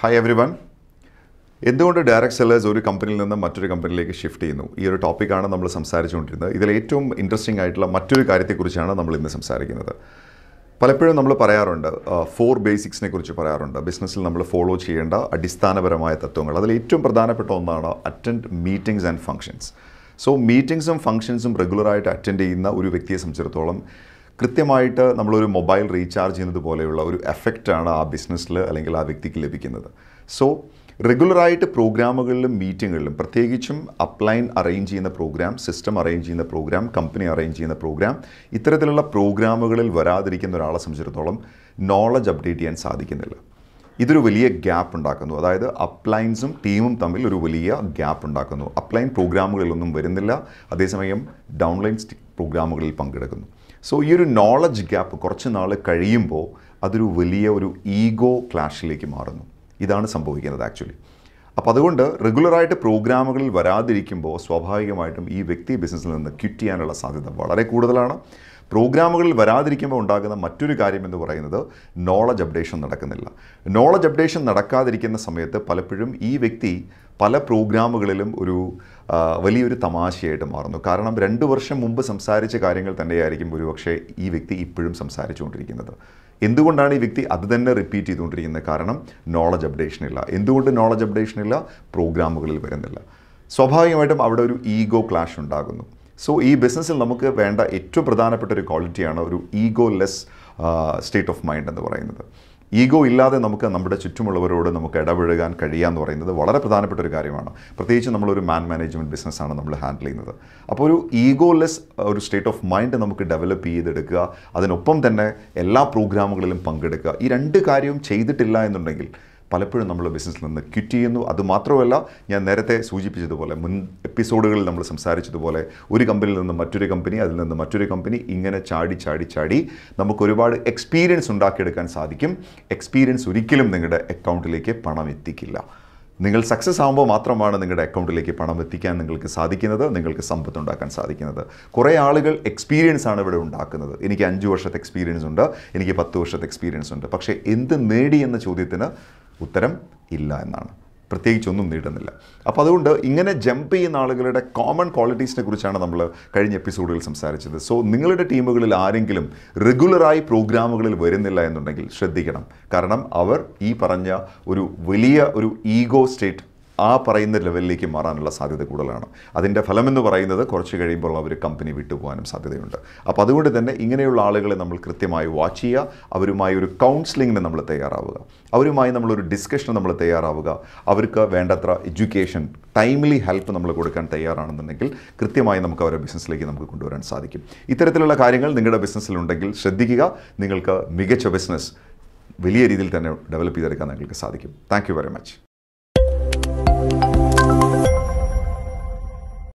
hi everyone എന്തുകൊണ്ട് direct sellers ഒരു കമ്പനിയിൽ നിന്ന് മറ്റൊരു കമ്പനിയിലേക്ക് ഷിഫ്റ്റ് ചെയ്യുന്നു ഈ ഒരു ടോപ്പിക്കാണ് നമ്മൾ സംസാരിച്ചുകൊണ്ടിരുന്നത് ഇതിൽ ഏറ്റവും ഇൻട്രസ്റ്റിംഗ് ആയിട്ടുള്ള മറ്റൊരു കാര്യത്തെക്കുറിച്ചാണ് നമ്മൾ ഇന്ന് സംസാരിക്കുന്നത് പലപ്പോഴും നമ്മൾ പറയാറുണ്ട് ഫോർ ബേസിക്സിനെ കുറിച്ച് പറയാറുണ്ട് ബിസിനസ്സിൽ നമ്മൾ ഫോളോ ചെയ്യേണ്ട അടിസ്ഥാനപരമായ തത്വങ്ങൾ അതിൽ ഏറ്റവും പ്രധാനപ്പെട്ട ഒന്നാണ് attend meetings and functions so മീറ്റിംഗ്സും ഫങ്ഷൻസും റെഗുലറായിട്ട് അറ്റൻഡ് ചെയ്യുന്ന ഒരു വ്യക്തിയെ സംബന്ധിച്ചിടത്തോളം കൃത്യമായിട്ട് നമ്മളൊരു മൊബൈൽ റീചാർജ് ചെയ്യുന്നത് പോലെയുള്ള ഒരു എഫക്റ്റാണ് ആ ബിസിനസ്സിൽ അല്ലെങ്കിൽ ആ വ്യക്തിക്ക് ലഭിക്കുന്നത് സോ റെഗുലറായിട്ട് പ്രോഗ്രാമുകളിലും മീറ്റിങ്ങുകളിലും പ്രത്യേകിച്ചും അപ്ലൈൻ അറേഞ്ച് ചെയ്യുന്ന പ്രോഗ്രാം സിസ്റ്റം അറേഞ്ച് ചെയ്യുന്ന പ്രോഗ്രാം കമ്പനി അറേഞ്ച് ചെയ്യുന്ന പ്രോഗ്രാം ഇത്തരത്തിലുള്ള പ്രോഗ്രാമുകളിൽ വരാതിരിക്കുന്ന ഒരാളെ സംബന്ധിച്ചിടത്തോളം നോളജ് അപ്ഡേറ്റ് ചെയ്യാൻ സാധിക്കുന്നില്ല ഇതൊരു വലിയ ഗ്യാപ്പ് ഉണ്ടാക്കുന്നു അതായത് അപ്ലൈൻസും ടീമും തമ്മിൽ ഒരു വലിയ ഗ്യാപ്പ് ഉണ്ടാക്കുന്നു അപ്ലൈൻ പ്രോഗ്രാമുകളിലൊന്നും വരുന്നില്ല അതേസമയം ഡൗൺലൈൻ പ്രോഗ്രാമുകളിൽ പങ്കെടുക്കുന്നു സോ ഈ ഒരു നോളജ് ഗ്യാപ്പ് കുറച്ച് നാൾ കഴിയുമ്പോൾ അതൊരു വലിയ ഒരു ഈഗോ ക്ലാഷിലേക്ക് മാറുന്നു ഇതാണ് സംഭവിക്കുന്നത് ആക്ച്വലി അപ്പോൾ അതുകൊണ്ട് റെഗുലറായിട്ട് പ്രോഗ്രാമുകളിൽ വരാതിരിക്കുമ്പോൾ സ്വാഭാവികമായിട്ടും ഈ വ്യക്തി ബിസിനസ്സിൽ നിന്ന് ക്വിറ്റ് ചെയ്യാനുള്ള സാധ്യത വളരെ കൂടുതലാണ് പ്രോഗ്രാമുകളിൽ വരാതിരിക്കുമ്പോൾ ഉണ്ടാകുന്ന മറ്റൊരു കാര്യം എന്ന് പറയുന്നത് നോളജ് അപ്ഡേഷൻ നടക്കുന്നില്ല നോളജ് അപ്ഡേഷൻ നടക്കാതിരിക്കുന്ന സമയത്ത് പലപ്പോഴും ഈ വ്യക്തി പല പ്രോഗ്രാമുകളിലും ഒരു ആ, വലിയൊരു തമാശയായിട്ട് മാറുന്നു കാരണം രണ്ട് വർഷം മുമ്പ് സംസാരിച്ച കാര്യങ്ങൾ തന്നെയായിരിക്കും ഒരുപക്ഷെ ഈ വ്യക്തി ഇപ്പോഴും സംസാരിച്ചുകൊണ്ടിരിക്കുന്നത് എന്തുകൊണ്ടാണ് ഈ വ്യക്തി അത് തന്നെ റിപ്പീറ്റ് ചെയ്തുകൊണ്ടിരിക്കുന്നത് കാരണം നോളജ് അപ്ഡേഷൻ ഇല്ല എന്തുകൊണ്ട് നോളജ് അപ്ഡേഷൻ ഇല്ല പ്രോഗ്രാമുകളിൽ വരുന്നില്ല സ്വാഭാവികമായിട്ടും അവിടെ ഒരു ഈഗോ ക്ലാഷ് ഉണ്ടാകുന്നു സോ ഈ ബിസിനസ്സിൽ നമുക്ക് വേണ്ട ഏറ്റവും പ്രധാനപ്പെട്ട ഒരു ക്വാളിറ്റിയാണ് ഒരു ego less state of mind എന്ന് പറയുന്നത് ഈഗോ ഇല്ലാതെ നമുക്ക് നമ്മുടെ ചുറ്റുമുള്ളവരോട് നമുക്ക് ഇടപഴകാൻ കഴിയുക എന്ന് പറയുന്നത് വളരെ പ്രധാനപ്പെട്ട ഒരു കാര്യമാണ് പ്രത്യേകിച്ച് നമ്മളൊരു മാൻ മാനേജ്മെൻറ്റ് ബിസിനസ്സാണ് നമ്മൾ ഹാൻഡിൽ ചെയ്യുന്നത് അപ്പോൾ ഒരു ഈഗോ ലെസ് ഒരു സ്റ്റേറ്റ് ഓഫ് മൈൻഡ് നമുക്ക് ഡെവലപ്പ് ചെയ്തെടുക്കുക അതിനൊപ്പം തന്നെ എല്ലാ പ്രോഗ്രാമുകളിലും പങ്കെടുക്കുക ഈ രണ്ട് കാര്യവും ചെയ്തിട്ടില്ല എന്നുണ്ടെങ്കിൽ പലപ്പോഴും നമ്മൾ ബിസിനസ്സിൽ നിന്ന് ക്വിറ്റ് ചെയ്യുന്നു അതുമാത്രമല്ല ഞാൻ നേരത്തെ സൂചിപ്പിച്ചതുപോലെ മുൻ എപ്പിസോഡുകളിൽ നമ്മൾ സംസാരിച്ചതുപോലെ ഒരു കമ്പനിയിൽ നിന്ന് മറ്റൊരു കമ്പനി അതിൽ നിന്ന് മറ്റൊരു കമ്പനി ഇങ്ങനെ ചാടി ചാടി ചാടി നമുക്ക് ഒരുപാട് എക്സ്പീരിയൻസ് ഉണ്ടാക്കിയെടുക്കാൻ സാധിക്കും എക്സ്പീരിയൻസ് ഒരിക്കലും നിങ്ങളുടെ അക്കൗണ്ടിലേക്ക് പണം എത്തിക്കില്ല നിങ്ങൾ സക്സസ് ആകുമ്പോൾ മാത്രമാണ് നിങ്ങളുടെ അക്കൗണ്ടിലേക്ക് പണം എത്തിക്കാൻ നിങ്ങൾക്ക് സാധിക്കുന്നത് നിങ്ങൾക്ക് സമ്പത്ത് ഉണ്ടാക്കാൻ സാധിക്കുന്നത് കുറേ ആളുകൾ എക്സ്പീരിയൻസ് ആണ് ഇവിടെ ഉണ്ടാക്കുന്നത് എനിക്ക് അഞ്ച് വർഷത്തെ എക്സ്പീരിയൻസ് ഉണ്ട് എനിക്ക് പത്ത് വർഷത്തെ എക്സ്പീരിയൻസ് ഉണ്ട് പക്ഷേ എന്ത് നേടി എന്ന ചോദ്യത്തിന് ഉത്തരം ഇല്ല എന്നാണ് പ്രത്യേകിച്ച് ഒന്നും നേടുന്നില്ല അപ്പോൾ അതുകൊണ്ട് ഇങ്ങനെ ജമ്പ് ചെയ്യുന്ന ആളുകളുടെ കോമൺ ക്വാളിറ്റീസിനെ കുറിച്ചാണ് നമ്മൾ കഴിഞ്ഞ എപ്പിസോഡുകൾ സംസാരിച്ചത് സോ നിങ്ങളുടെ ടീമുകളിൽ ആരെങ്കിലും റെഗുലറായി പ്രോഗ്രാമുകളിൽ വരുന്നില്ല എന്നുണ്ടെങ്കിൽ ശ്രദ്ധിക്കണം കാരണം അവർ ഈ പറഞ്ഞ ഒരു വലിയ ഒരു ഈഗോ സ്റ്റേറ്റ് ആ പറയുന്ന ലെവലിലേക്ക് മാറാനുള്ള സാധ്യത കൂടുതലാണ് അതിൻ്റെ ഫലമെന്ന് പറയുന്നത് കുറച്ച് കഴിയുമ്പോൾ അവർ കമ്പനി വിട്ടുപോകാനും സാധ്യതയുണ്ട് അപ്പോൾ അതുകൊണ്ട് തന്നെ ഇങ്ങനെയുള്ള ആളുകളെ നമ്മൾ കൃത്യമായി വാച്ച് ചെയ്യുക അവരുമായി ഒരു കൗൺസിലിങ്ങിന് നമ്മൾ തയ്യാറാവുക അവരുമായി നമ്മളൊരു ഡിസ്കഷന് നമ്മൾ തയ്യാറാവുക അവർക്ക് വേണ്ടത്ര എഡ്യൂക്കേഷൻ ടൈംലി ഹെൽപ്പ് നമ്മൾ കൊടുക്കാൻ തയ്യാറാണെന്നുണ്ടെങ്കിൽ കൃത്യമായി നമുക്ക് അവരുടെ ബിസിനസ്സിലേക്ക് നമുക്ക് കൊണ്ടുവരാൻ സാധിക്കും ഇത്തരത്തിലുള്ള കാര്യങ്ങൾ നിങ്ങളുടെ ബിസിനസ്സിലുണ്ടെങ്കിൽ ശ്രദ്ധിക്കുക നിങ്ങൾക്ക് മികച്ച ബിസിനസ് വലിയ രീതിയിൽ തന്നെ ഡെവലപ്പ് ചെയ്തെടുക്കാൻ നിങ്ങൾക്ക് സാധിക്കും താങ്ക് യു വെരി മച്ച്